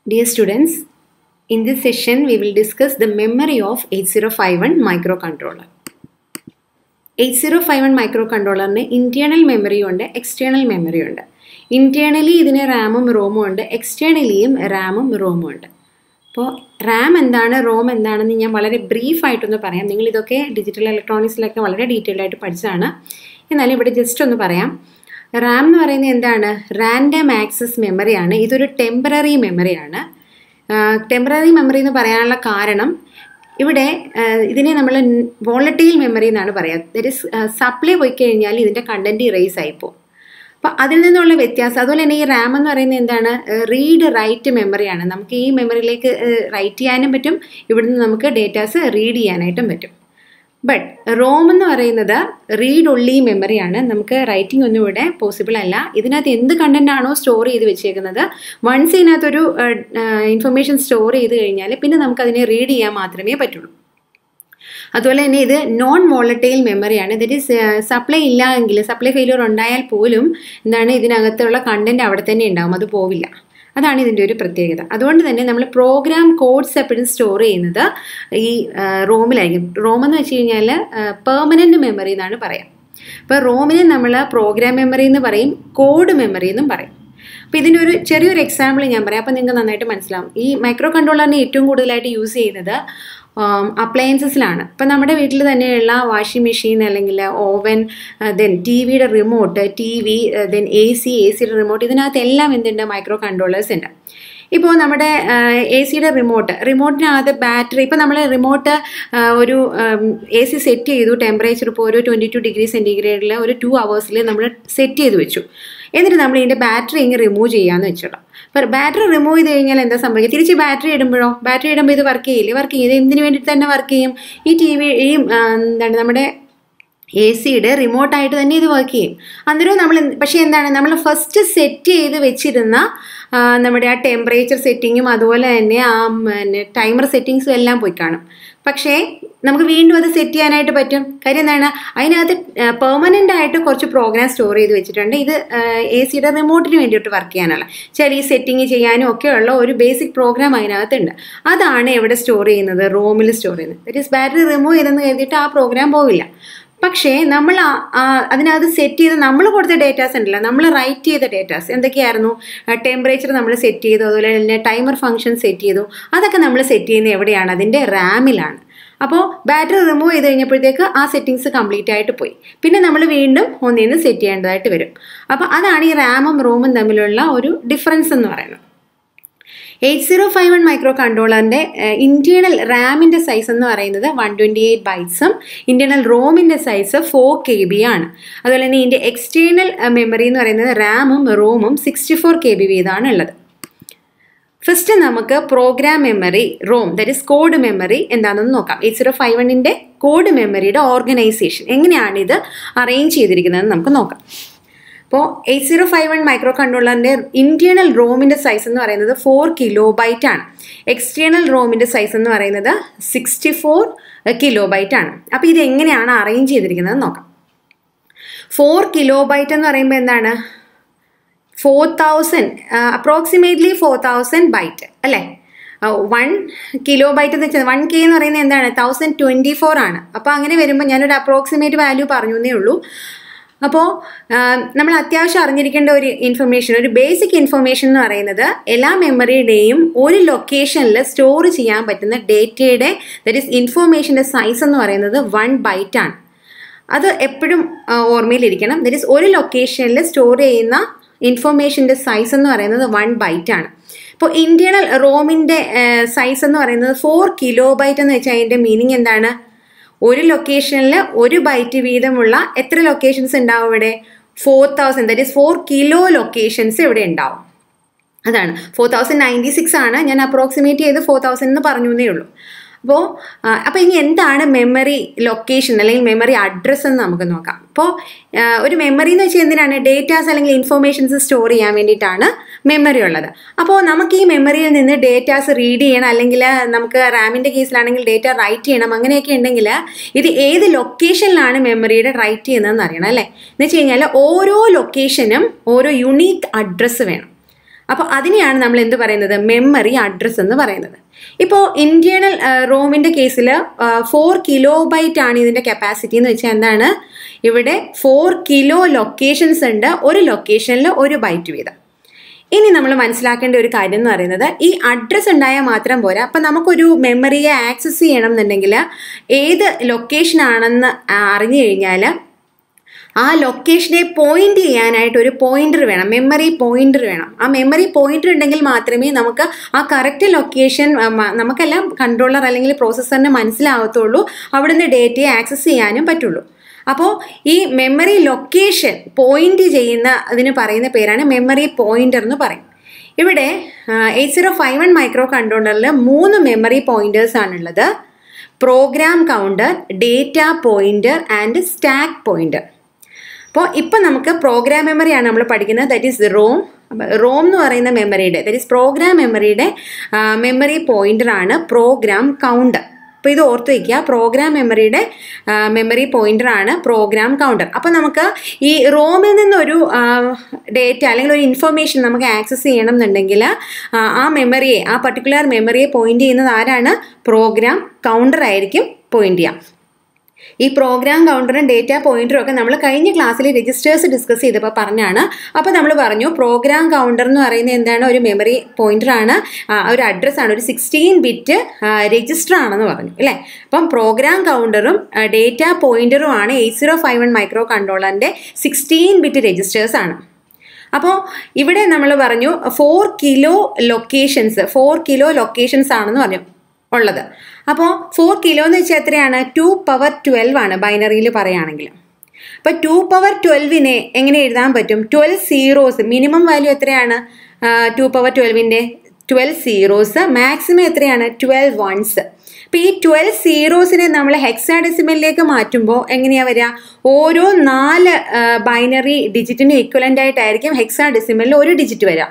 Dear students, in this session we will discuss the memory of 8051 microcontroller. 8051 മൈക്രോകൺട്രോളറിന് internal memory ഉണ്ട് external memory ഉണ്ട് internally ഇതിന് റാമും റോമും ഉണ്ട് എക്സ്റ്റേണലിയും റാമും റോമും ഉണ്ട് അപ്പോൾ റാം എന്താണ് റോം എന്താണെന്ന് ഞാൻ വളരെ ബ്രീഫായിട്ടൊന്ന് പറയാം നിങ്ങൾ ഇതൊക്കെ ഡിജിറ്റൽ ഇലക്ട്രോണിക്സിലൊക്കെ വളരെ ഡീറ്റെയിൽഡ് ആയിട്ട് പഠിച്ചതാണ് എന്നാലും ഇവിടെ ജസ്റ്റ് ഒന്ന് പറയാം റാം എന്ന് പറയുന്നത് എന്താണ് റാൻഡം ആക്സസ് മെമ്മറിയാണ് ഇതൊരു ടെമ്പററി മെമ്മറിയാണ് ടെമ്പററി മെമ്മറി എന്ന് പറയാനുള്ള കാരണം ഇവിടെ ഇതിനെ നമ്മൾ വോളറ്റൈൽ മെമ്മറി എന്നാണ് പറയുക ദറ്റ് ഇസ് സപ്ലൈ പോയി കഴിഞ്ഞാൽ ഇതിൻ്റെ കണ്ടന്റ് ഇറേസ് ആയിപ്പോവും അപ്പോൾ അതിൽ നിന്നുള്ള വ്യത്യാസം അതുപോലെ തന്നെ ഈ റാം എന്ന് പറയുന്നത് എന്താണ് റീഡ് റൈറ്റ് മെമ്മറിയാണ് നമുക്ക് ഈ മെമ്മറിയിലേക്ക് റൈറ്റ് ചെയ്യാനും പറ്റും ഇവിടുന്ന് നമുക്ക് ഡേറ്റാസ് റീഡ് ചെയ്യാനായിട്ടും പറ്റും ബട്ട് റോം എന്ന് പറയുന്നത് റീഡ് ഒള്ളി മെമ്മറിയാണ് നമുക്ക് റൈറ്റിംഗ് ഒന്നും ഇവിടെ പോസിബിൾ അല്ല ഇതിനകത്ത് എന്ത് കണ്ടന്റ് ആണോ സ്റ്റോർ ചെയ്ത് വെച്ചേക്കുന്നത് വൺസ് ഇതിനകത്തൊരു ഇൻഫർമേഷൻ സ്റ്റോർ ചെയ്ത് കഴിഞ്ഞാൽ പിന്നെ നമുക്ക് അതിനെ റീഡ് ചെയ്യാൻ മാത്രമേ പറ്റുള്ളൂ അതുപോലെ തന്നെ ഇത് നോൺ വോളറ്റൈൽ മെമ്മറിയാണ് ദറ്റ് ഈസ് സപ്ലൈ ഇല്ല എങ്കിൽ സപ്ലൈ ഫെയിലിയർ ഉണ്ടായാൽ പോലും എന്താണ് ഇതിനകത്തുള്ള കണ്ടന്റ് അവിടെ തന്നെ ഉണ്ടാവും അത് പോവില്ല അതാണ് ഇതിൻ്റെ ഒരു പ്രത്യേകത അതുകൊണ്ട് തന്നെ നമ്മൾ പ്രോഗ്രാം കോഡ്സ് എപ്പോഴും സ്റ്റോർ ചെയ്യുന്നത് ഈ റോമിലായിരിക്കും റോം എന്ന് വെച്ച് കഴിഞ്ഞാൽ പെർമനൻറ്റ് മെമ്മറി എന്നാണ് പറയാം അപ്പോൾ റോമിനെ നമ്മൾ പ്രോഗ്രാം മെമ്മറി എന്ന് പറയും കോഡ് മെമ്മറി എന്നും പറയും അപ്പോൾ ഇതിൻ്റെ ഒരു ചെറിയൊരു എക്സാമ്പിൾ ഞാൻ പറയാം അപ്പോൾ നിങ്ങൾക്ക് നന്നായിട്ട് മനസ്സിലാവും ഈ മൈക്രോ കൺട്രോളറിനെ ഏറ്റവും കൂടുതലായിട്ട് യൂസ് ചെയ്യുന്നത് അപ്ലയൻസസിലാണ് ഇപ്പം നമ്മുടെ വീട്ടിൽ തന്നെയുള്ള വാഷിംഗ് മെഷീൻ അല്ലെങ്കിൽ ഓവൻ ദെൻ ടി വിയുടെ remote T V then A C A സിയുടെ റിമോട്ട് ഇതിനകത്ത് എല്ലാം എന്തുണ്ട് മൈക്രോ കൺട്രോളേഴ്സ് ഉണ്ട് ഇപ്പോൾ നമ്മുടെ എ സിയുടെ റിമോട്ട് റിമോട്ടിനകത്ത് ബാറ്ററി ഇപ്പോൾ നമ്മൾ റിമോട്ട് ഒരു എ സി സെറ്റ് ചെയ്തു ടെമ്പറേച്ചർ ഇപ്പോൾ ഒരു ട്വൻറ്റി ടു ഡിഗ്രി സെൻറ്റിഗ്രേഡിൽ ഒരു ടു അവേഴ്സിൽ നമ്മൾ സെറ്റ് ചെയ്ത് വെച്ചു എന്നിട്ട് നമ്മൾ ഇതിൻ്റെ ബാറ്ററി ഇങ്ങനെ റിമൂവ് ചെയ്യാമെന്ന് വെച്ചോളാം അപ്പോൾ ബാറ്ററി റിമൂവ് ചെയ്ത് കഴിഞ്ഞാൽ എന്താ സംഭവിക്കുക തിരിച്ച് ബാറ്ററി ഇടുമ്പോഴോ ബാറ്ററി ഇടുമ്പോൾ ഇത് വർക്ക് ചെയ്യില്ലേ വർക്ക് ചെയ്യും ഇത് എന്തിനു വേണ്ടിയിട്ട് തന്നെ വർക്ക് ചെയ്യും ഈ ടി വി ഈ എന്താണ് നമ്മുടെ എ സിയുടെ റിമോട്ടായിട്ട് തന്നെ ഇത് വർക്ക് ചെയ്യും അന്നേരം നമ്മൾ പക്ഷേ എന്താണ് നമ്മൾ ഫസ്റ്റ് സെറ്റ് ചെയ്ത് വെച്ചിരുന്ന നമ്മുടെ ആ ടെമ്പറേച്ചർ സെറ്റിങ്ങും അതുപോലെ തന്നെ ആ പിന്നെ ടൈമർ സെറ്റിങ്സും എല്ലാം പോയി കാണും പക്ഷേ നമുക്ക് വീണ്ടും അത് സെറ്റ് ചെയ്യാനായിട്ട് പറ്റും കാര്യം എന്താണ് അതിനകത്ത് പെർമനൻ്റ് ആയിട്ട് കുറച്ച് പ്രോഗ്രാം സ്റ്റോർ ചെയ്ത് വെച്ചിട്ടുണ്ട് ഇത് എ സിയുടെ റിമോട്ടിന് വേണ്ടിയിട്ട് വർക്ക് ചെയ്യാനുള്ള ചില ഈ സെറ്റിങ് ചെയ്യാനും ഒക്കെയുള്ള ഒരു ബേസിക് പ്രോഗ്രാം അതിനകത്തുണ്ട് അതാണ് എവിടെ സ്റ്റോർ ചെയ്യുന്നത് റോമിൽ സ്റ്റോർ ചെയ്യുന്നത് ദറ്റ് ഈസ് ബാറ്ററി റിമൂവ് ചെയ്തെന്ന് കരുതിയിട്ട് ആ പ്രോഗ്രാം പോവില്ല പക്ഷേ നമ്മൾ അതിനകത്ത് സെറ്റ് ചെയ്ത് നമ്മൾ കൊടുത്ത ഡേറ്റാസ് ഉണ്ടല്ലോ നമ്മൾ റൈറ്റ് ചെയ്ത ഡേറ്റാസ് എന്തൊക്കെയായിരുന്നു ടെമ്പറേച്ചർ നമ്മൾ സെറ്റ് ചെയ്തു അതുപോലെ തന്നെ ടൈമർ ഫംഗ്ഷൻ സെറ്റ് ചെയ്തു അതൊക്കെ നമ്മൾ സെറ്റ് ചെയ്യുന്നത് എവിടെയാണ് അതിൻ്റെ റാമിലാണ് അപ്പോൾ ബാറ്ററി റിമൂവ് ചെയ്ത് കഴിഞ്ഞപ്പോഴത്തേക്ക് ആ സെറ്റിങ്സ് കംപ്ലീറ്റ് ആയിട്ട് പോയി പിന്നെ നമ്മൾ വീണ്ടും ഒന്നിന്ന് സെറ്റ് ചെയ്യേണ്ടതായിട്ട് വരും അപ്പോൾ അതാണ് ഈ റാമും റോമും തമ്മിലുള്ള ഒരു ഡിഫറൻസ് എന്ന് പറയുന്നത് eight zero five one micro കൺട്രോളറിൻ്റെ ഇൻറ്റേർണൽ റാമിൻ്റെ സൈസ് എന്ന് പറയുന്നത് വൺ ട്വൻറ്റി എയ്റ്റ് ബൈറ്റ്സും ഇൻറ്റേർണൽ റോമിൻ്റെ സൈസ് ഫോർ കെ ബി ആണ് അതുപോലെ തന്നെ ഇതിൻ്റെ എക്സ്റ്റേണൽ മെമ്മറി എന്ന് പറയുന്നത് റാമും റോമും സിക്സ്റ്റി ഫോർ കെ ബി വീതമാണ് ഉള്ളത് ഫസ്റ്റ് നമുക്ക് program memory ROM that is code memory എന്താണെന്ന് നോക്കാം എയ്റ്റ് സീറോ ഫൈവ് വണ്ണിൻ്റെ കോഡ് മെമ്മറിയുടെ ഓർഗനൈസേഷൻ എങ്ങനെയാണ് ഇത് അറേഞ്ച് ചെയ്തിരിക്കുന്നതെന്ന് നമുക്ക് നോക്കാം അപ്പോൾ eight zero five one micro കൺട്രോളറിൻ്റെ ഇൻറ്റേർണൽ റോമിൻ്റെ സൈസ് എന്ന് പറയുന്നത് ഫോർ കിലോ ബൈറ്റ് ആണ് എക്സ്റ്റേണൽ റോമിൻ്റെ സൈസ് എന്ന് പറയുന്നത് സിക്സ്റ്റി ഫോർ കിലോ ബൈറ്റ് ആണ് അപ്പോൾ ഇത് എങ്ങനെയാണ് അറേഞ്ച് ചെയ്തിരിക്കുന്നത് നോക്കാം ഫോർ കിലോ ബൈറ്റ് എന്ന് പറയുമ്പോൾ എന്താണ് four thousand approximately four thousand byte അല്ലേ വൺ കിലോ ബൈറ്റ് എന്ന് വെച്ചാൽ വൺ കെ എന്ന് പറയുന്നത് എന്താണ് തൗസൻഡ് ട്വൻറ്റി ഫോർ ആണ് അപ്പോൾ അങ്ങനെ വരുമ്പോൾ ഞാനൊരു അപ്രോക്സിമേറ്റ് വാല്യൂ പറഞ്ഞു എന്നേ ഉള്ളൂ അപ്പോൾ നമ്മൾ അത്യാവശ്യം അറിഞ്ഞിരിക്കേണ്ട ഒരു ഇൻഫർമേഷൻ ഒരു ബേസിക് ഇൻഫർമേഷൻ എന്ന് പറയുന്നത് എല്ലാ മെമ്മറിയുടെയും ഒരു ലൊക്കേഷനിൽ സ്റ്റോർ ചെയ്യാൻ പറ്റുന്ന ഡേറ്റയുടെ ദറ്റ് ഈസ് ഇൻഫർമേഷൻ്റെ സൈസ് എന്ന് പറയുന്നത് വൺ ബൈറ്റ് ആണ് അത് എപ്പോഴും ഓർമ്മയിലിരിക്കണം ദറ്റ് ഈസ് ഒരു ലൊക്കേഷനിൽ സ്റ്റോർ ചെയ്യുന്ന ഇൻഫർമേഷൻ്റെ സൈസ് എന്ന് പറയുന്നത് വൺ ബൈറ്റ് ആണ് ഇപ്പോൾ ഇന്റേണൽ റോമിൻ്റെ സൈസ് എന്ന് പറയുന്നത് ഫോർ കിലോ ബൈറ്റ് എന്ന് വെച്ചാൽ അതിൻ്റെ മീനിങ് എന്താണ് ഒരു ലൊക്കേഷനിൽ ഒരു ബൈറ്റ് വീതമുള്ള എത്ര ലൊക്കേഷൻസ് ഉണ്ടാവും ഇവിടെ four thousand that is four kilo locations ഇവിടെ ഉണ്ടാവും അതാണ് ഫോർ തൗസൻഡ് നയൻറ്റി സിക്സ് ആണ് ഞാൻ അപ്രോക്സിമേറ്റ് ചെയ്ത് ഫോർ തൗസൻഡ് എന്ന് പറഞ്ഞു എന്നേ ഉള്ളൂ അപ്പോൾ അപ്പോൾ ഇനി എന്താണ് മെമ്മറി ലൊക്കേഷൻ അല്ലെങ്കിൽ മെമ്മറി അഡ്രസ്സ് എന്ന് നമുക്ക് നോക്കാം അപ്പോൾ ഒരു മെമ്മറി എന്ന് വെച്ചാൽ എന്തിനാണ് ഡേറ്റാസ് അല്ലെങ്കിൽ ഇൻഫോർമേഷൻസ് സ്റ്റോർ ചെയ്യാൻ വേണ്ടിയിട്ടാണ് മെമ്മറി ഉള്ളത് അപ്പോൾ നമുക്ക് ഈ മെമ്മറിയിൽ നിന്ന് ഡേറ്റാസ് റീഡ് ചെയ്യണം അല്ലെങ്കിൽ നമുക്ക് റാമിൻ്റെ കേസിലാണെങ്കിൽ ഡേറ്റ റൈറ്റ് ചെയ്യണം അങ്ങനെയൊക്കെ ഉണ്ടെങ്കിൽ ഇത് ഏത് ലൊക്കേഷനിലാണ് മെമ്മറിയുടെ റൈറ്റ് ചെയ്യുന്നതെന്ന് അറിയണം അല്ലേ എന്ന് വെച്ച് കഴിഞ്ഞാൽ ഓരോ ലൊക്കേഷനും ഓരോ യുണീക്ക് അഡ്രസ്സ് വേണം അപ്പോൾ അതിനെയാണ് നമ്മൾ എന്ത് പറയുന്നത് മെമ്മറി അഡ്രസ്സ് എന്ന് പറയുന്നത് ഇപ്പോൾ ഇന്റേണൽ റോമിൻ്റെ കേസിൽ ഫോർ കിലോ ബൈറ്റ് ആണ് ഇതിൻ്റെ കപ്പാസിറ്റി എന്ന് വെച്ചാൽ എന്താണ് ഇവിടെ ഫോർ കിലോ ലൊക്കേഷൻസ് ഉണ്ട് ഒരു ലൊക്കേഷനിൽ ഒരു ബൈറ്റ് വീതം ഇനി നമ്മൾ മനസ്സിലാക്കേണ്ട ഒരു കാര്യം എന്ന് പറയുന്നത് ഈ അഡ്രസ്സ് ഉണ്ടായാൽ മാത്രം പോരാ അപ്പം നമുക്കൊരു മെമ്മറിയെ ആക്സസ് ചെയ്യണം എന്നുണ്ടെങ്കിൽ ഏത് ലൊക്കേഷൻ ആണെന്ന് അറിഞ്ഞു കഴിഞ്ഞാൽ ആ ലൊക്കേഷനെ പോയിന്റ് ചെയ്യാനായിട്ട് ഒരു പോയിന്റർ വേണം മെമ്മറി പോയിന്റർ വേണം ആ മെമ്മറി പോയിന്റർ ഉണ്ടെങ്കിൽ മാത്രമേ നമുക്ക് ആ കറക്റ്റ് ലൊക്കേഷൻ നമുക്കെല്ലാം കൺട്രോളർ അല്ലെങ്കിൽ പ്രോസസ്സറിന് മനസ്സിലാവത്തുള്ളൂ അവിടുന്ന് ഡേറ്റയെ ആക്സസ് ചെയ്യാനും പറ്റുള്ളൂ അപ്പോൾ ഈ മെമ്മറി ലൊക്കേഷൻ പോയിന്റ് ചെയ്യുന്ന അതിന് പറയുന്ന പേരാണ് മെമ്മറി പോയിന്റർ എന്ന് പറയും ഇവിടെ eight zero five one micro കൺട്രോളറിൽ മൂന്ന് മെമ്മറി പോയിന്റേഴ്സ് ആണുള്ളത് program counter data pointer and stack pointer അപ്പോൾ ഇപ്പം നമുക്ക് പ്രോഗ്രാം മെമ്മറിയാണ് നമ്മൾ പഠിക്കുന്നത് ദറ്റ് ഈസ് റോം റോം എന്ന് പറയുന്ന മെമ്മറിയുടെ ദറ്റ് ഈസ് പ്രോഗ്രാം മെമ്മറിയുടെ മെമ്മറി പോയിന്ററാണ് പ്രോഗ്രാം കൗണ്ടർ അപ്പോൾ ഇത് ഓർത്ത് വയ്ക്കുക പ്രോഗ്രാം മെമ്മറിയുടെ മെമ്മറി പോയിന്റർ ആണ് പ്രോഗ്രാം കൗണ്ടർ അപ്പോൾ നമുക്ക് ഈ റോമിൽ നിന്നൊരു ഡേറ്റ അല്ലെങ്കിൽ ഒരു ഇൻഫർമേഷൻ നമുക്ക് ആക്സസ് ചെയ്യണം എന്നുണ്ടെങ്കിൽ ആ മെമ്മറിയെ ആ പർട്ടിക്കുലർ മെമ്മറിയെ പോയിന്റ് ചെയ്യുന്നത് ആരാണ് പ്രോഗ്രാം കൗണ്ടർ ആയിരിക്കും പോയിന്റ് ചെയ്യുക ഈ പ്രോഗ്രാം കൗണ്ടറും ഡേറ്റ പോയിന്ററും ഒക്കെ നമ്മൾ കഴിഞ്ഞ ക്ലാസ്സിൽ രജിസ്റ്റേഴ്സ് ഡിസ്കസ് ചെയ്തപ്പോൾ പറഞ്ഞാണ് അപ്പോൾ നമ്മൾ പറഞ്ഞു പ്രോഗ്രാം കൗണ്ടർ എന്ന് പറയുന്നത് എന്താണ് ഒരു മെമ്മറി പോയിന്റർ ആണ് ഒരു അഡ്രസ് ആണ് ഒരു സിക്സ്റ്റീൻ ബിറ്റ് രജിസ്റ്റർ ആണെന്ന് പറഞ്ഞു അല്ലേ അപ്പം പ്രോഗ്രാം കൗണ്ടറും ഡേറ്റ പോയിന്ററും ആണ് eight zero five one micro കൺട്രോളറിൻ്റെ സിക്സ്റ്റീൻ ബിറ്റ് രജിസ്റ്റേഴ്സ് ആണ് അപ്പോൾ ഇവിടെ നമ്മൾ പറഞ്ഞു four kilo locations four kilo locations ആണെന്ന് പറഞ്ഞു ഉള്ളത് അപ്പോൾ ഫോർ കിലോ എന്ന് വെച്ചാൽ എത്രയാണ് ടു പവർ ട്വൽവ് ആണ് ബൈനറിയിൽ പറയുകയാണെങ്കിൽ അപ്പോൾ ടു പവർ ട്വൽവിനെ എങ്ങനെ എഴുതാൻ പറ്റും ട്വൽവ് സീറോസ് മിനിമം വാല്യൂ എത്രയാണ് ടു പവർ ട്വൽവിൻ്റെ ട്വൽവ് സീറോസ് മാക്സിമം എത്രയാണ് ട്വൽവ് വൺസ് അപ്പോൾ ഈ ട്വൽവ് സീറോസിനെ നമ്മൾ ഹെക്സാഡെസിമലിലേക്ക് മാറ്റുമ്പോൾ എങ്ങനെയാണ് വരിക ഓരോ നാല് ബൈനറി ഡിജിറ്റിനും ഇക്വലൻ്റ് ആയിട്ടായിരിക്കും ഹെക്സാഡെസിമലിൽ ഒരു ഡിജിറ്റ് വരിക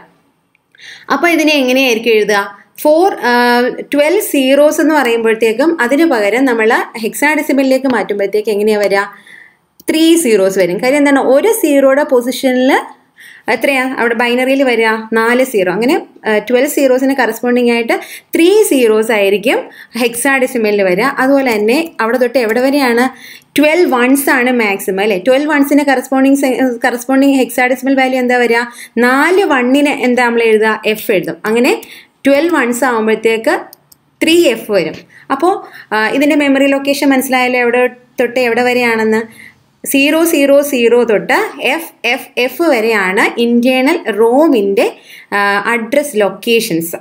അപ്പോൾ ഇതിനെ എങ്ങനെയായിരിക്കും എഴുതുക ഫോർ ട്വൽവ് സീറോസ് എന്ന് പറയുമ്പോഴത്തേക്കും അതിന് പകരം നമ്മൾ ഹെക്സാഡെസിമലിലേക്ക് മാറ്റുമ്പോഴത്തേക്ക് എങ്ങനെയാണ് വരിക ത്രീ സീറോസ് വരും കാര്യം എന്താണ് ഒരു സീറോയുടെ പൊസിഷനിൽ എത്രയാ അവിടെ ബൈനറിയിൽ വരിക നാല് സീറോ അങ്ങനെ ട്വൽവ് സീറോസിന് കറസ്പോണ്ടിങ് ആയിട്ട് ത്രീ സീറോസ് ആയിരിക്കും ഹെക്സാഡെസിമലിൽ വരിക അതുപോലെ തന്നെ അവിടെ തൊട്ട് എവിടെ വരെയാണ് ട്വൽവ് വൺസ് ആണ് മാക്സിമം അല്ലേ ട്വൽവ് വൺസിന് കറസ്പോണ്ടിങ് കറസ്പോണ്ടിങ് ഹെക്സാഡെസിമൽ വാല്യൂ എന്താ വരിക നാല് വണ്ണിന് എന്താ നമ്മൾ എഴുതുക എഫ് എഴുതും അങ്ങനെ ട്വൽവ് വൺസ് ആകുമ്പോഴത്തേക്ക് ത്രീ എഫ് വരും അപ്പോൾ ഇതിൻ്റെ മെമ്മറി ലൊക്കേഷൻ മനസ്സിലായല്ലോ എവിടെ തൊട്ട് എവിടെ വരെയാണെന്ന് സീറോ സീറോ സീറോ തൊട്ട് എഫ് എഫ് എഫ് വരെയാണ് ഇൻറ്റേർണൽ റോമിൻ്റെ അഡ്രസ് ലൊക്കേഷൻസ്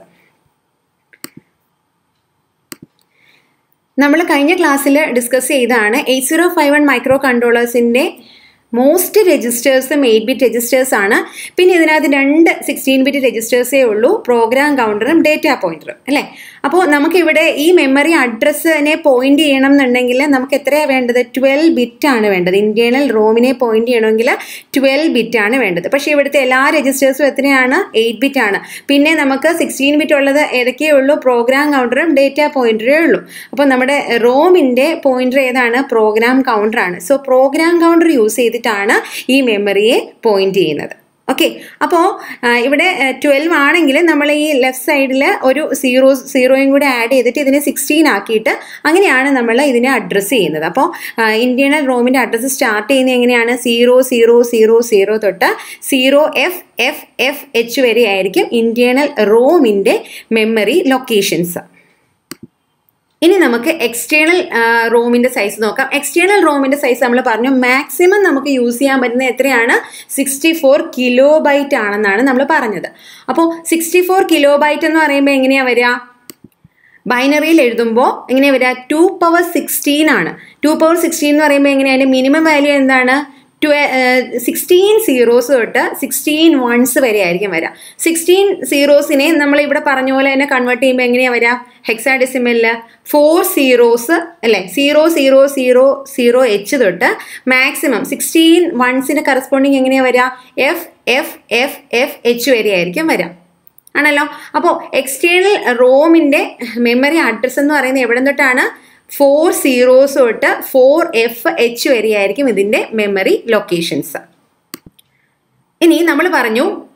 നമ്മൾ കഴിഞ്ഞ ക്ലാസ്സിൽ ഡിസ്കസ് ചെയ്താണ് eight zero five one micro കൺട്രോളേഴ്സിൻ്റെ മോസ്റ്റ് രജിസ്റ്റേഴ്സും എയ്റ്റ് ബിറ്റ് രജിസ്റ്റേഴ്സ് ആണ് പിന്നെ ഇതിനകത്ത് രണ്ട് സിക്സ്റ്റീൻ ബിറ്റ് രജിസ്റ്റേഴ്സേ ഉള്ളൂ പ്രോഗ്രാം കൗണ്ടറും ഡേറ്റ പോയിന്ററും അല്ലേ അപ്പോൾ നമുക്കിവിടെ ഈ മെമ്മറി അഡ്രസ്സിനെ പോയിന്റ് ചെയ്യണം എന്നുണ്ടെങ്കിൽ നമുക്ക് എത്രയാണ് വേണ്ടത് ട്വൽവ് ബിറ്റ് ആണ് വേണ്ടത് ഇന്റേണൽ റോമിനെ പോയിന്റ് ചെയ്യണമെങ്കിൽ ട്വൽവ് ബിറ്റ് ആണ് വേണ്ടത് പക്ഷേ ഇവിടുത്തെ എല്ലാ രജിസ്റ്റേഴ്സും എത്രയാണ് എയ്റ്റ് ബിറ്റ് ആണ് പിന്നെ നമുക്ക് സിക്സ്റ്റീൻ ബിറ്റ് ഉള്ളത് ഏതൊക്കെയേ ഉള്ളൂ പ്രോഗ്രാം കൗണ്ടറും ഡേറ്റ പോയിന്ററേ ഉള്ളൂ അപ്പോൾ നമ്മുടെ റോമിൻ്റെ പോയിന്റർ ഏതാണ് പ്രോഗ്രാം കൗണ്ടറാണ് സോ പ്രോഗ്രാം കൗണ്ടർ യൂസ് ചെയ്തിട്ടാണ് ഈ മെമ്മറിയെ പോയിന്റ് ചെയ്യുന്നത് ഓക്കെ അപ്പോൾ ഇവിടെ ട്വൽവ് ആണെങ്കിൽ നമ്മൾ ഈ ലെഫ്റ്റ് സൈഡിൽ ഒരു സീറോ സീറോയും കൂടെ ആഡ് ചെയ്തിട്ട് ഇതിനെ സിക്സ്റ്റീൻ ആക്കിയിട്ട് അങ്ങനെയാണ് നമ്മൾ ഇതിനെ അഡ്രസ്സ് ചെയ്യുന്നത് അപ്പോൾ ഇന്റേണൽ റോമിൻ്റെ അഡ്രസ്സ് സ്റ്റാർട്ട് ചെയ്യുന്നത് എങ്ങനെയാണ് സീറോ സീറോ സീറോ സീറോ തൊട്ട് zero F F F H വരെ ആയിരിക്കും ഇന്റേണൽ റോമിൻ്റെ മെമ്മറി ലൊക്കേഷൻസ് ഇനി നമുക്ക് എക്സ്റ്റേണൽ റൂമിൻ്റെ സൈസ് നോക്കാം എക്സ്റ്റേണൽ റൂമിൻ്റെ സൈസ് നമ്മൾ പറഞ്ഞു മാക്സിമം നമുക്ക് യൂസ് ചെയ്യാൻ പറ്റുന്നത് എത്രയാണ് സിക്സ്റ്റി ഫോർ കിലോ ബൈറ്റ് ആണെന്നാണ് നമ്മൾ പറഞ്ഞത് അപ്പോൾ സിക്സ്റ്റി ഫോർ കിലോ ബൈറ്റ് എന്ന് പറയുമ്പോൾ എങ്ങനെയാണ് വരിക ബൈനറിയിൽ എഴുതുമ്പോൾ എങ്ങനെയാണ് വരിക ടു പവർ സിക്സ്റ്റീൻ ആണ് ടു പവർ സിക്സ്റ്റീൻ എന്ന് പറയുമ്പോൾ എങ്ങനെയാണ് മിനിമം വാല്യൂ എന്താണ് ട്വ സിക്സ്റ്റീൻ സീറോസ് തൊട്ട് സിക്സ്റ്റീൻ വൺസ് വരെ ആയിരിക്കും വരിക സിക്സ്റ്റീൻ സീറോസിനെ നമ്മൾ ഇവിടെ പറഞ്ഞ പോലെ തന്നെ കൺവേർട്ട് ചെയ്യുമ്പോൾ എങ്ങനെയാണ് വരിക ഹെക്സാഡെസിമലിൽ ഫോർ സീറോസ് അല്ലേ zero zero zero zero H തൊട്ട് മാക്സിമം സിക്സ്റ്റീൻ വൺസിന് കറസ്പോണ്ടിങ് എങ്ങനെയാണ് വരിക F F F F H വരെ ആയിരിക്കും വരിക ആണല്ലോ അപ്പോൾ എക്സ്റ്റേണൽ റോമിൻ്റെ മെമ്മറി അഡ്രസ്സ് എന്ന് പറയുന്നത് എവിടെ തൊട്ടാണ് ഫോർ സീറോസ് തൊട്ട് ഫോർ എഫ് എച്ച് വരെയായിരിക്കും ഇതിൻ്റെ മെമ്മറി ലൊക്കേഷൻസ് ഇനി നമ്മൾ പറഞ്ഞു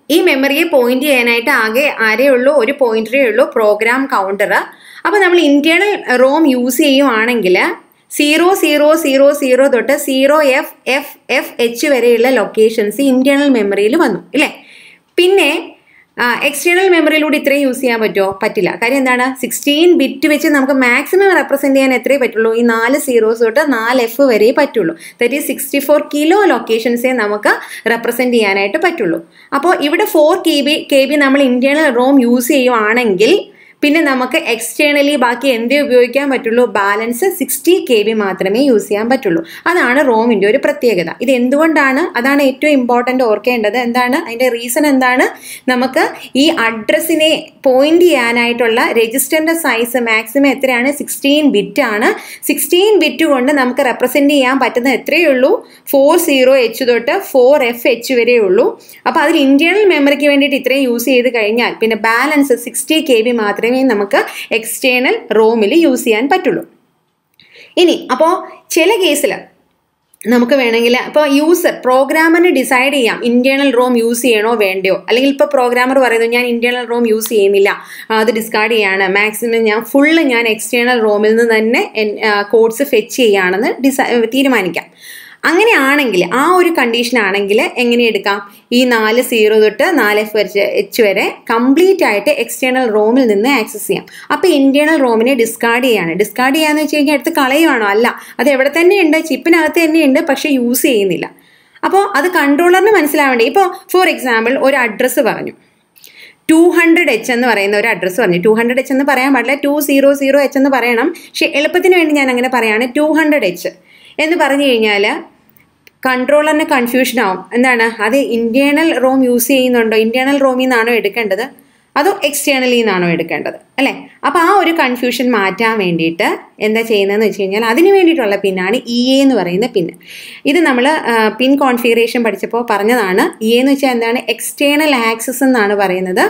ഈ മെമ്മറിയെ പോയിന്റ് ചെയ്യാനായിട്ട് ആകെ ആരേ ഉള്ളൂ ഒരു പോയിന്ററേ ഉള്ളൂ പ്രോഗ്രാം കൗണ്ടർ അപ്പോൾ നമ്മൾ ഇന്റേണൽ റോം യൂസ് ചെയ്യുവാണെങ്കിൽ സീറോ സീറോ സീറോ സീറോ തൊട്ട് zero F F F H വരെയുള്ള ലൊക്കേഷൻസ് ഇന്റേണൽ മെമ്മറിയിൽ വന്നു ഇല്ലേ പിന്നെ എക്സ്റ്റേണൽ മെമ്മറിയിലൂടെ ഇത്രയും യൂസ് ചെയ്യാൻ പറ്റുമോ പറ്റില്ല കാര്യം എന്താണ് സിക്സ്റ്റീൻ ബിറ്റ് വെച്ച് നമുക്ക് മാക്സിമം റെപ്രസെൻറ്റ് ചെയ്യാൻ എത്രയേ പറ്റുള്ളൂ ഈ നാല് സീറോസ് തൊട്ട് നാല് എഫ് വരെ പറ്റുള്ളൂ that is sixty four kilo ലൊക്കേഷൻസേ നമുക്ക് റെപ്രസെൻറ്റ് ചെയ്യാനായിട്ട് പറ്റുള്ളൂ അപ്പോൾ ഇവിടെ four K B K B നമ്മൾ ഇന്റേണൽ റോം യൂസ് ചെയ്യുവാണെങ്കിൽ പിന്നെ നമുക്ക് എക്സ്റ്റേണലി ബാക്കി എന്തേ ഉപയോഗിക്കാൻ പറ്റുള്ളൂ ബാലൻസ് സിക്സ്റ്റി കെ ബി മാത്രമേ യൂസ് ചെയ്യാൻ പറ്റുള്ളൂ അതാണ് റോമിൻ്റെ ഒരു പ്രത്യേകത ഇത് എന്തുകൊണ്ടാണ് അതാണ് ഏറ്റവും ഇമ്പോർട്ടൻ്റ് ഓർക്കേണ്ടത് എന്താണ് അതിൻ്റെ റീസൺ എന്താണ് നമുക്ക് ഈ അഡ്രസ്സിനെ പോയിന്റ് ചെയ്യാനായിട്ടുള്ള രജിസ്റ്ററിൻ്റെ സൈസ് മാക്സിമം എത്രയാണ് സിക്സ്റ്റീൻ ബിറ്റ് ആണ് സിക്സ്റ്റീൻ ബിറ്റ് കൊണ്ട് നമുക്ക് റെപ്രസെൻറ്റ് ചെയ്യാൻ പറ്റുന്ന എത്രയേ ഉള്ളൂ ഫോർ സീറോ എച്ച് തൊട്ട് ഫോർ എഫ് എച്ച് വരെ ഉള്ളൂ അപ്പോൾ അതിൽ ഇന്റേണൽ മെമ്മറിക്ക് വേണ്ടിയിട്ട് ഇത്രയും യൂസ് ചെയ്ത് കഴിഞ്ഞാൽ പിന്നെ ബാലൻസ് സിക്സ്റ്റി കെ ബി മാത്രമേ നമുക്ക് എക്സ്റ്റേണൽ റോമിൽ യൂസ് ചെയ്യാൻ പറ്റുള്ളൂ ഇനി അപ്പോൾ ചില കേസിൽ നമുക്ക് വേണമെങ്കിൽ ഇപ്പോൾ യൂസർ പ്രോഗ്രാമറിന് ഡിസൈഡ് ചെയ്യാം ഇന്റേണൽ റോം യൂസ് ചെയ്യണോ വേണ്ടയോ അല്ലെങ്കിൽ ഇപ്പോൾ പ്രോഗ്രാമർ പറയുന്നു ഞാൻ ഇന്റേണൽ റോം യൂസ് ചെയ്യുന്നില്ല അത് ഡിസ്കാർഡ് ചെയ്യാണ് മാക്സിമം ഞാൻ ഫുള്ള് ഞാൻ എക്സ്റ്റേണൽ റോമിൽ നിന്ന് തന്നെ കോഡ്സ് ഫെച്ച് ചെയ്യുകയാണെന്ന് ഡിസൈ തീരുമാനിക്കാം അങ്ങനെയാണെങ്കിൽ ആ ഒരു കണ്ടീഷൻ ആണെങ്കിൽ എങ്ങനെ എടുക്കാം ഈ നാല് സീറോ തൊട്ട് നാല് എഫ് എച്ച് വരെ കംപ്ലീറ്റ് ആയിട്ട് എക്സ്റ്റേണൽ റോമിൽ നിന്ന് ആക്സസ് ചെയ്യാം അപ്പോൾ ഇന്റേണൽ റോമിനെ ഡിസ്കാർഡ് ചെയ്യാണ് ഡിസ്കാർഡ് ചെയ്യാന്ന് വെച്ച് കഴിഞ്ഞാൽ എടുത്ത് കളയുവാണോ അല്ല അത് എവിടെ തന്നെ ഉണ്ട് ചിപ്പിനകത്ത് തന്നെ ഉണ്ട് പക്ഷേ യൂസ് ചെയ്യുന്നില്ല അപ്പോൾ അത് കൺട്രോളറിന് മനസ്സിലാവേണ്ടേ ഇപ്പോൾ ഫോർ എക്സാമ്പിൾ ഒരു അഡ്രസ്സ് പറഞ്ഞു ടു ഹൺഡ്രഡ് എച്ച് എന്ന് പറയുന്ന ഒരു അഡ്രസ്സ് പറഞ്ഞു ടു ഹൺഡ്രഡ് എച്ച് എന്ന് പറയാൻ പാടില്ല ടു സീറോ സീറോ എച്ച് എന്ന് പറയണം പക്ഷേ എളുപ്പത്തിന് വേണ്ടി ഞാൻ അങ്ങനെ പറയാണ് ടു ഹൺഡ്രഡ് എച്ച് എന്ന് പറഞ്ഞു കഴിഞ്ഞാൽ കൺട്രോളറിന് കൺഫ്യൂഷൻ ആവും എന്താണ് അത് ഇന്റേണൽ റോം യൂസ് ചെയ്യുന്നുണ്ടോ ഇന്റേണൽ റോമിൽ നിന്നാണോ എടുക്കേണ്ടത് അതോ എക്സ്റ്റേണലിൽ നിന്നാണോ എടുക്കേണ്ടത് അല്ലേ അപ്പോൾ ആ ഒരു കൺഫ്യൂഷൻ മാറ്റാൻ വേണ്ടിയിട്ട് എന്താ ചെയ്യുന്നതെന്ന് വെച്ച് കഴിഞ്ഞാൽ അതിന് വേണ്ടിയിട്ടുള്ള പിന്നാണ് ഇ എ എന്ന് പറയുന്ന പിൻ ഇത് നമ്മൾ പിൻ കോൺഫിഗറേഷൻ പഠിച്ചപ്പോൾ പറഞ്ഞതാണ് ഇ എന്ന് വെച്ചാൽ എന്താണ് എക്സ്റ്റേണൽ ആക്സസ് എന്നാണ് പറയുന്നത്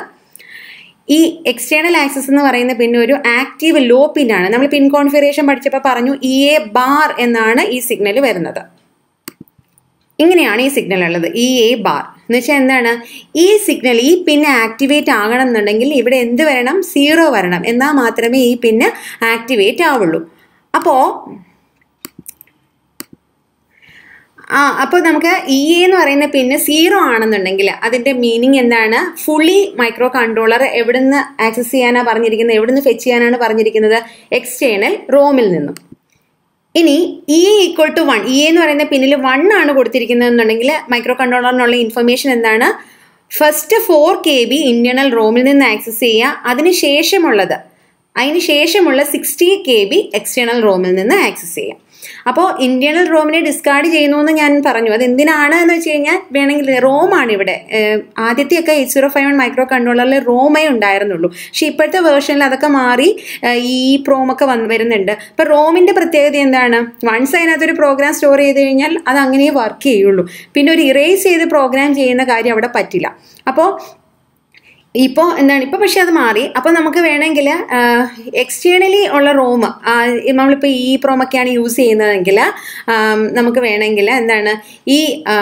ഈ എക്സ്റ്റേണൽ ആക്സസ് എന്ന് പറയുന്ന പിന്നെ ഒരു ആക്റ്റീവ് ലോ പിന്നാണ് നമ്മൾ പിൻ കോൺഫിഗറേഷൻ പഠിച്ചപ്പോൾ പറഞ്ഞു ഇ എ ബാർ എന്നാണ് ഈ സിഗ്നൽ വരുന്നത് ഇങ്ങനെയാണ് ഈ സിഗ്നൽ ഉള്ളത് ഇ എ ബാർ എന്ന് വെച്ചാൽ എന്താണ് ഈ സിഗ്നൽ ഈ പിന്നെ ആക്ടിവേറ്റ് ആകണം എന്നുണ്ടെങ്കിൽ ഇവിടെ എന്ത് വരണം സീറോ വരണം എന്നാൽ മാത്രമേ ഈ പിന്നെ ആക്ടിവേറ്റ് ആവുള്ളൂ അപ്പോൾ ആ അപ്പോൾ നമുക്ക് ഇ എന്ന് പറയുന്ന പിന്നെ സീറോ ആണെന്നുണ്ടെങ്കിൽ അതിൻ്റെ മീനിങ് എന്താണ് ഫുള്ളി മൈക്രോ കൺട്രോളർ എവിടുന്ന് ആക്സസ് ചെയ്യാനാണ് പറഞ്ഞിരിക്കുന്നത് എവിടുന്ന് ഫെച്ച് ചെയ്യാനാണ് പറഞ്ഞിരിക്കുന്നത് എക്സ്റ്റേണൽ റോമിൽ നിന്നും ഇനി E equal to one E എന്ന് പറയുന്ന പിന്നിൽ വൺ ആണ് കൊടുത്തിരിക്കുന്നതെന്നുണ്ടെങ്കിൽ മൈക്രോ കൺട്രോളറിനുള്ള ഇൻഫർമേഷൻ എന്താണ് first four K B internal റോമിൽ നിന്ന് ആക്സസ് ചെയ്യുക അതിന് ശേഷമുള്ളത് അതിന് ശേഷമുള്ള സിക്സ്റ്റി കെ ബി എക്സ്റ്റേണൽ റോമിൽ നിന്ന് ആക്സസ് ചെയ്യാം അപ്പോൾ ഇന്റേണൽ റോമിനെ ഡിസ്കാർഡ് ചെയ്യുന്നു എന്ന് ഞാൻ പറഞ്ഞു അത് എന്തിനാണ് എന്ന് വെച്ച് കഴിഞ്ഞാൽ വേണമെങ്കിൽ റോമാണ് ഇവിടെ ആദ്യത്തെയൊക്കെ eight zero five one micro കൺട്രോളറിൽ റോമേ ഉണ്ടായിരുന്നുള്ളൂ പക്ഷേ ഇപ്പോഴത്തെ വേർഷനിൽ അതൊക്കെ മാറി ഈ പ്രോമൊക്കെ വന്ന് വരുന്നുണ്ട് അപ്പോൾ റോമിൻ്റെ പ്രത്യേകത എന്താണ് വൺസ് അതിനകത്തൊരു പ്രോഗ്രാം സ്റ്റോർ ചെയ്ത് കഴിഞ്ഞാൽ അത് അങ്ങനെ വർക്ക് ചെയ്യുള്ളൂ പിന്നെ ഒരു ഇറേസ് ചെയ്ത് പ്രോഗ്രാം ചെയ്യുന്ന കാര്യം അവിടെ പറ്റില്ല അപ്പോൾ ഇപ്പോൾ എന്താണ് ഇപ്പോൾ പക്ഷേ അത് മാറി അപ്പോൾ നമുക്ക് വേണമെങ്കിൽ എക്സ്റ്റേണലി ഉള്ള റോം നമ്മളിപ്പോൾ ഈ പ്രോമൊക്കെയാണ് യൂസ് ചെയ്യുന്നതെങ്കിൽ നമുക്ക് വേണമെങ്കിൽ എന്താണ് ഈ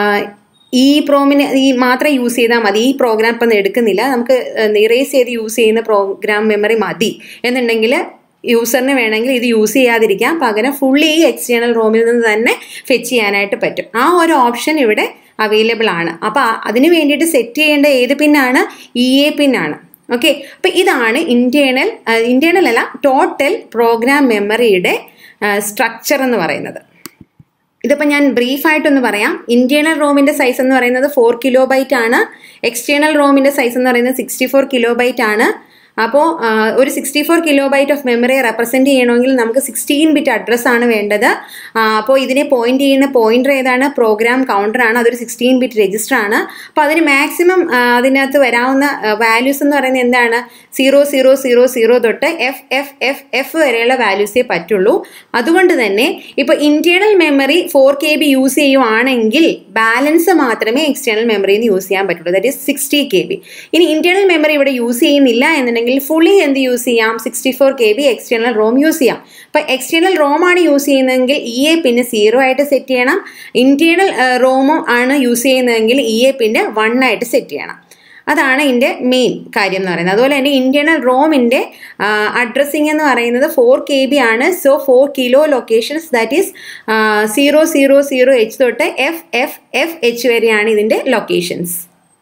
ഈ പ്രോമിന് ഈ മാത്രം യൂസ് ചെയ്താൽ മതി ഈ പ്രോഗ്രാം ഇപ്പം എടുക്കുന്നില്ല നമുക്ക് ഇറേസ് ചെയ്ത് യൂസ് ചെയ്യുന്ന പ്രോഗ്രാം മെമ്മറി മതി എന്നുണ്ടെങ്കിൽ യൂസറിന് വേണമെങ്കിൽ ഇത് യൂസ് ചെയ്യാതിരിക്കാം പകരം ഫുള്ളി ഈ എക്സ്റ്റേണൽ റോമിൽ നിന്ന് തന്നെ ഫെച്ച് ചെയ്യാനായിട്ട് പറ്റും ആ ഒരു ഓപ്ഷൻ ഇവിടെ അവൈലബിൾ ആണ് അപ്പോൾ അതിന് വേണ്ടിയിട്ട് സെറ്റ് ചെയ്യേണ്ട ഏത് പിന്നാണ് ഇ എ പിന്നാണ് ഓക്കെ അപ്പോൾ ഇതാണ് ഇന്റേണൽ ഇന്റേണൽ അല്ല ടോട്ടൽ പ്രോഗ്രാം മെമ്മറിയുടെ സ്ട്രക്ചർ എന്ന് പറയുന്നത് ഇതിപ്പോൾ ഞാൻ ബ്രീഫായിട്ടൊന്ന് പറയാം ഇന്റേണൽ റോമിൻ്റെ സൈസ് എന്ന് പറയുന്നത് ഫോർ കിലോ ബൈറ്റ് ആണ് എക്സ്റ്റേണൽ റോമിൻ്റെ സൈസ് എന്ന് പറയുന്നത് സിക്സ്റ്റി ഫോർ കിലോ ബൈറ്റ് ആണ് അപ്പോൾ ഒരു sixty four kilo byte of memory represent ചെയ്യണമെങ്കിൽ നമുക്ക് സിക്സ്റ്റീൻ ബിറ്റ് അഡ്രസ് ആണ് വേണ്ടത് അപ്പോൾ ഇതിനെ പോയിന്റ് ചെയ്യുന്ന പോയിന്റർ ഏതാണ് പ്രോഗ്രാം കൗണ്ടർ ആണ് അതൊരു സിക്സ്റ്റീൻ ബിറ്റ് രജിസ്റ്റർ ആണ് അപ്പോൾ അതിന് മാക്സിമം അതിനകത്ത് വരാവുന്ന വാല്യൂസ് എന്ന് പറയുന്നത് എന്താണ് സീറോ സീറോ സീറോ സീറോ തൊട്ട് എഫ് എഫ് എഫ് എഫ് വരെയുള്ള വാല്യൂസേ പറ്റുള്ളൂ അതുകൊണ്ട് തന്നെ ഇപ്പോൾ internal memory four K B use ചെയ്യുവാണെങ്കിൽ ബാലൻസ് മാത്രമേ എക്സ്റ്റേണൽ മെമ്മറിയിൽ നിന്ന് യൂസ് ചെയ്യാൻ പറ്റുള്ളൂ that is sixty K B ഇനി ഇന്റേണൽ മെമ്മറി ഇവിടെ യൂസ് ചെയ്യുന്നില്ല എന്നുണ്ടെങ്കിൽ ഫുള്ളി എന്ത് യൂസ് ചെയ്യാം sixty four K B external ROM use ചെയ്യാം അപ്പോൾ എക്സ്റ്റേണൽ റോം ആണ് യൂസ് ചെയ്യുന്നതെങ്കിൽ ഇ എ പിന്നെ സീറോ ആയിട്ട് സെറ്റ് ചെയ്യണം ഇന്റേണൽ റോമോ ആണ് യൂസ് ചെയ്യുന്നതെങ്കിൽ ഇ എ പിന്നെ വൺ ആയിട്ട് സെറ്റ് ചെയ്യണം അതാണ് ഇതിൻ്റെ മെയിൻ കാര്യം എന്ന് പറയുന്നത് അതുപോലെ തന്നെ ഇന്റേണൽ റോമിൻ്റെ അഡ്രസ്സിംഗ് എന്ന് പറയുന്നത് ഫോർ കെ ബി ആണ് so four kilo locations that is zero zero zero H തൊട്ട് എഫ് എഫ് എഫ് എച്ച് വരെയാണ് ഇതിൻ്റെ ലൊക്കേഷൻസ്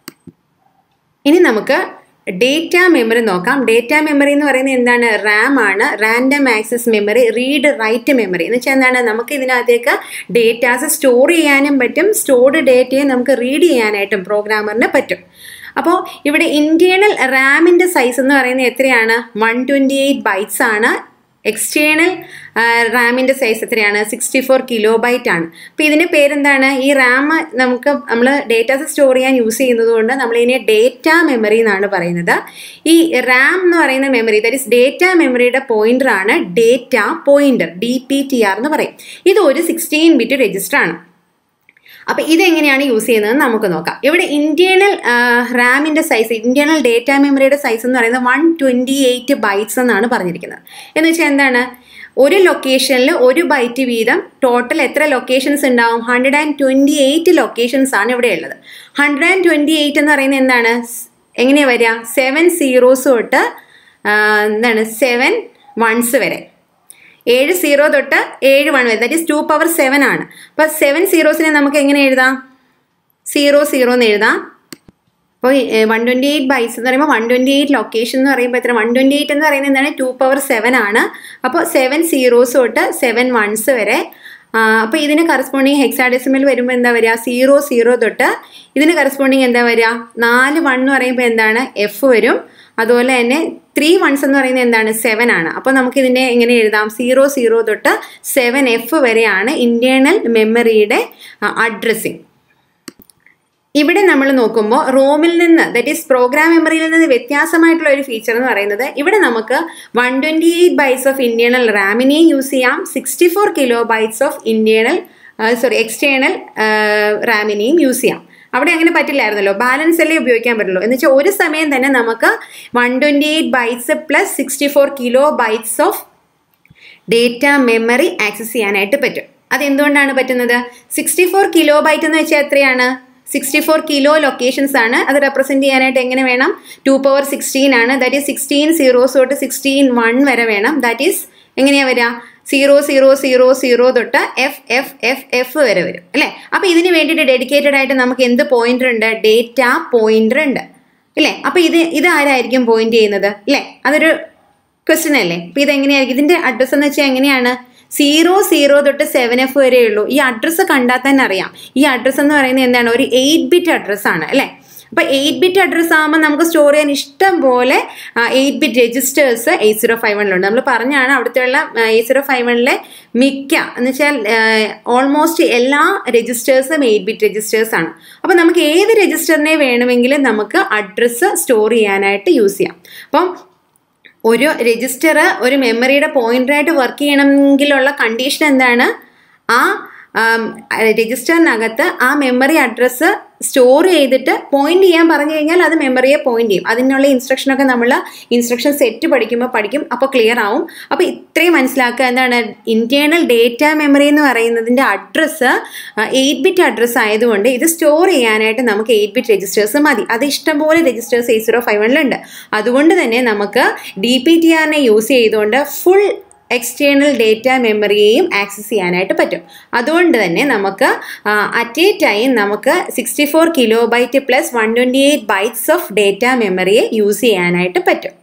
ഇനി നമുക്ക് ഡേറ്റ മെമ്മറി നോക്കാം ഡേറ്റ മെമ്മറി എന്ന് പറയുന്നത് എന്താണ് റാം ആണ് random access memory read write memory എന്ന് വെച്ചാൽ എന്താണ് നമുക്ക് ഇതിനകത്തേക്ക് ഡേറ്റാസ് സ്റ്റോർ ചെയ്യാനും പറ്റും സ്റ്റോർഡ് ഡേറ്റയെ നമുക്ക് റീഡ് ചെയ്യാനായിട്ടും പ്രോഗ്രാമറിന് പറ്റും അപ്പോൾ ഇവിടെ ഇന്റേണൽ റാമിൻ്റെ സൈസ് എന്ന് പറയുന്നത് എത്രയാണ് വൺ ട്വൻറ്റി എയ്റ്റ് ബൈറ്റ്സ് ആണ് എക്സ്റ്റേണൽ റാമിൻ്റെ സൈസ് എത്രയാണ് സിക്സ്റ്റി ഫോർ കിലോ ബൈറ്റ് ആണ് അപ്പോൾ ഇതിൻ്റെ പേരെന്താണ് ഈ റാം നമുക്ക് നമ്മൾ ഡേറ്റാസ് സ്റ്റോർ ചെയ്യാൻ യൂസ് ചെയ്യുന്നത് കൊണ്ട് നമ്മൾ ഇതിനെ ഡേറ്റ മെമ്മറി എന്നാണ് പറയുന്നത് ഈ റാം എന്ന് പറയുന്ന മെമ്മറി ദാറ്റ് ഇസ് ഡേറ്റ മെമ്മറിയുടെ പോയിന്റർ ആണ് data pointer D P T R എന്ന് പറയും ഇത് ഒരു സിക്സ്റ്റീൻ ബിറ്റ് രജിസ്റ്റർ ആണ് അപ്പോൾ ഇതെങ്ങനെയാണ് യൂസ് ചെയ്യുന്നത് നമുക്ക് നോക്കാം ഇവിടെ ഇന്റേണൽ റാമിൻ്റെ സൈസ് ഇന്റേണൽ ഡേറ്റ മെമ്മറിയുടെ സൈസ് എന്ന് പറയുന്നത് വൺ ട്വൻറ്റി എയ്റ്റ് ബൈറ്റ്സ് എന്നാണ് പറഞ്ഞിരിക്കുന്നത് എന്ന് വെച്ചാൽ എന്താണ് ഒരു ലൊക്കേഷനിൽ ഒരു ബൈറ്റ് വീതം ടോട്ടൽ എത്ര ലൊക്കേഷൻസ് ഉണ്ടാവും hundred and twenty eight locations ആണ് ഇവിടെ ഉള്ളത് ഹൺഡ്രഡ് ആൻഡ് ട്വൻറ്റി എയ്റ്റ് എന്ന് പറയുന്നത് എന്താണ് എങ്ങനെയാണ് വരിക സെവൻ സീറോസ് തൊട്ട് എന്താണ് സെവൻ വൺസ് വരെ ഏഴ് സീറോ തൊട്ട് ഏഴ് വൺ വരെ that is two power seven ആണ് അപ്പോൾ സെവൻ സീറോസിനെ നമുക്ക് എങ്ങനെ എഴുതാം സീറോ സീറോ എന്ന് എഴുതാം അപ്പോൾ വൺ ട്വൻറ്റി എയ്റ്റ് ബൈസ് എന്ന് പറയുമ്പോൾ വൺ ട്വൻറ്റി എയ്റ്റ് ലൊക്കേഷൻ എന്ന് പറയുമ്പോൾ എത്ര വൺ ട്വൻറ്റി എയ്റ്റ് എന്ന് പറയുന്നത് എന്താണ് ടു പവർ സെവൻ ആണ് അപ്പോൾ സെവൻ സീറോസ് തൊട്ട് സെവൻ വൺസ് വരെ അപ്പോൾ ഇതിന് കറസ്പോണ്ടിങ് ഹെക്സാഡെസിമൽ വരുമ്പോൾ എന്താ വരിക സീറോ സീറോ തൊട്ട് ഇതിന് കറസ്പോണ്ടിങ് എന്താ വരിക നാല് വൺ എന്ന് പറയുമ്പോൾ എന്താണ് എഫ് വരും അതുപോലെ തന്നെ ത്രീ വൺസ് എന്ന് പറയുന്നത് എന്താണ് സെവൻ ആണ് അപ്പോൾ നമുക്ക് ഇതിനെ എങ്ങനെ എഴുതാം സീറോ സീറോ തൊട്ട് സെവൻ എഫ് വരെയാണ് ഇന്റേണൽ മെമ്മറിയുടെ അഡ്രസ്സിങ് ഇവിടെ നമ്മൾ നോക്കുമ്പോൾ റോമിൽ നിന്ന് ദറ്റ് ഈസ് പ്രോഗ്രാം മെമ്മറിയിൽ നിന്ന് വ്യത്യാസമായിട്ടുള്ള ഒരു ഫീച്ചർ എന്ന് പറയുന്നത് ഇവിടെ നമുക്ക് one twenty eight bytes of internal റാമിനെയും യൂസ് ചെയ്യാം sixty four kilo bytes of internal sorry external റാമിനെയും യൂസ് ചെയ്യാം അവിടെ അങ്ങനെ പറ്റില്ലായിരുന്നല്ലോ ബാലൻസ് അല്ലേ ഉപയോഗിക്കാൻ പറ്റുള്ളൂ എന്ന് വെച്ചാൽ ഒരു സമയം തന്നെ നമുക്ക് one twenty eight bytes plus sixty four kilo bytes of data memory access ചെയ്യാനായിട്ട് പറ്റും അതെന്തുകൊണ്ടാണ് പറ്റുന്നത് സിക്സ്റ്റി ഫോർ കിലോ ബൈറ്റ് എന്ന് വെച്ചാൽ എത്രയാണ് സിക്സ്റ്റി ഫോർ കിലോ ലൊക്കേഷൻസ് ആണ് അത് റെപ്രസെൻറ്റ് ചെയ്യാനായിട്ട് എങ്ങനെ വേണം ടു പവർ സിക്സ്റ്റീൻ ആണ് ദാറ്റ് ഈസ് സിക്സ്റ്റീൻ സീറോസ് തൊട്ട് സിക്സ്റ്റീൻ വൺ വരെ വേണം ദാറ്റ് ഈസ് എങ്ങനെയാ വരിക സീറോ സീറോ സീറോ സീറോ തൊട്ട് എഫ് എഫ് എഫ് എഫ് വരെ വരും അല്ലേ അപ്പോൾ ഇതിന് വേണ്ടിയിട്ട് ഡെഡിക്കേറ്റഡ് ആയിട്ട് നമുക്ക് എന്ത് പോയിന്റർ ഉണ്ട് ഡേറ്റ പോയിന്റർ ഉണ്ട് ഇല്ലേ അപ്പോൾ ഇത് ഇത് ആരായിരിക്കും പോയിന്റ് ചെയ്യുന്നത് അല്ലേ അതൊരു ക്വസ്റ്റ്യൻ അല്ലേ അപ്പോൾ ഇത് എങ്ങനെയായിരിക്കും ഇതിന്റെ അഡ്രസ്സ് എന്ന് വെച്ചാൽ എങ്ങനെയാണ് സീറോ സീറോ തൊട്ട് സെവൻ എഫ് വരെ ഉള്ളൂ ഈ അഡ്രസ്സ് കണ്ടാൽ തന്നെ അറിയാം ഈ അഡ്രസ്സ് എന്ന് പറയുന്നത് എന്താണ് ഒരു എയ്റ്റ് ബിറ്റ് അഡ്രസ്സ് ആണ് അല്ലേ അപ്പോൾ എയ്റ്റ് ബിറ്റ് അഡ്രസ്സ് ആകുമ്പോൾ നമുക്ക് സ്റ്റോർ ചെയ്യാൻ ഇഷ്ടം പോലെ eight bit registers eight zero five വണ്ണിലുണ്ട് നമ്മൾ പറഞ്ഞാണ് അവിടുത്തെയുള്ള എയ്റ്റ് സീറോ ഫൈവ് വണ്ണിലെ മിക്ക എന്ന് വെച്ചാൽ ഓൾമോസ്റ്റ് എല്ലാ രജിസ്റ്റേഴ്സും എയ്റ്റ് ബിറ്റ് രജിസ്റ്റേഴ്സ് ആണ് അപ്പോൾ നമുക്ക് ഏത് രജിസ്റ്ററിനെ വേണമെങ്കിലും നമുക്ക് അഡ്രസ്സ് സ്റ്റോർ ചെയ്യാനായിട്ട് യൂസ് ചെയ്യാം അപ്പം ഒരു രജിസ്റ്റർ ഒരു മെമ്മറിയുടെ പോയിന്ററായിട്ട് വർക്ക് ചെയ്യണമെങ്കിലുള്ള കണ്ടീഷൻ എന്താണ് ആ രജിസ്റ്ററിനകത്ത് ആ മെമ്മറി അഡ്രസ്സ് സ്റ്റോർ ചെയ്തിട്ട് പോയിന്റ് ചെയ്യാൻ പറഞ്ഞു കഴിഞ്ഞാൽ അത് മെമ്മറിയെ പോയിന്റ് ചെയ്യും അതിനുള്ള ഇൻസ്ട്രക്ഷനൊക്കെ നമ്മൾ ഇൻസ്ട്രക്ഷൻ സെറ്റ് പഠിക്കുമ്പോൾ പഠിക്കും അപ്പോൾ ക്ലിയർ ആവും അപ്പോൾ ഇത്രയും മനസ്സിലാക്കുക എന്താണ് ഇന്റേണൽ ഡേറ്റ മെമ്മറി എന്ന് പറയുന്നതിൻ്റെ അഡ്രസ്സ് എയ്റ്റ് ബിറ്റ് അഡ്രസ്സ് ആയതുകൊണ്ട് ഇത് സ്റ്റോർ ചെയ്യാനായിട്ട് നമുക്ക് എയ്റ്റ് ബിറ്റ് രജിസ്റ്റേഴ്സ് മതി അത് ഇഷ്ടംപോലെ രജിസ്റ്റേഴ്സ് എയ്റ്റ് സീറോ ഫൈവ് വണ്ണിലുണ്ട് അതുകൊണ്ട് തന്നെ നമുക്ക് ഡി പി ടി ആറിനെ യൂസ് ചെയ്തുകൊണ്ട് ഫുൾ എക്സ്റ്റേണൽ ഡേറ്റ മെമ്മറിയെയും ആക്സസ് ചെയ്യാനായിട്ട് പറ്റും അതുകൊണ്ട് തന്നെ നമുക്ക് അറ്റ് എ ടൈം നമുക്ക് sixty four kilo byte plus one twenty eight bytes of data മെമ്മറിയെ യൂസ് ചെയ്യാനായിട്ട് പറ്റും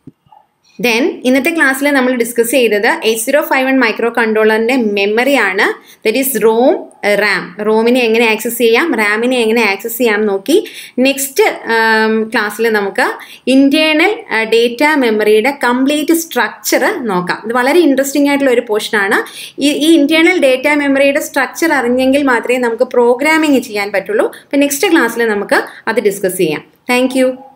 ദെൻ ഇന്നത്തെ ക്ലാസ്സിൽ നമ്മൾ ഡിസ്കസ് ചെയ്തത് eight zero five one micro കൺട്രോളറിൻ്റെ മെമ്മറിയാണ് ദറ്റ് ഈസ് റോം റാം റോമിനെ എങ്ങനെ ആക്സസ് ചെയ്യാം റാമിനെ എങ്ങനെ ആക്സസ് ചെയ്യാം നോക്കി നെക്സ്റ്റ് ക്ലാസ്സിൽ നമുക്ക് ഇൻറ്റേർണൽ ഡേറ്റ മെമ്മറിയുടെ കംപ്ലീറ്റ് സ്ട്രക്ചർ നോക്കാം ഇത് വളരെ ഇൻട്രസ്റ്റിംഗ് ആയിട്ടുള്ള ഒരു പോർഷനാണ് ഈ ഈ ഇൻറ്റേർണൽ ഡേറ്റ മെമ്മറിയുടെ സ്ട്രക്ചർ അറിഞ്ഞെങ്കിൽ മാത്രമേ നമുക്ക് പ്രോഗ്രാമിംഗ് ചെയ്യാൻ പറ്റുള്ളൂ അപ്പം നെക്സ്റ്റ് ക്ലാസ്സിൽ നമുക്ക് അത് ഡിസ്കസ് ചെയ്യാം താങ്ക്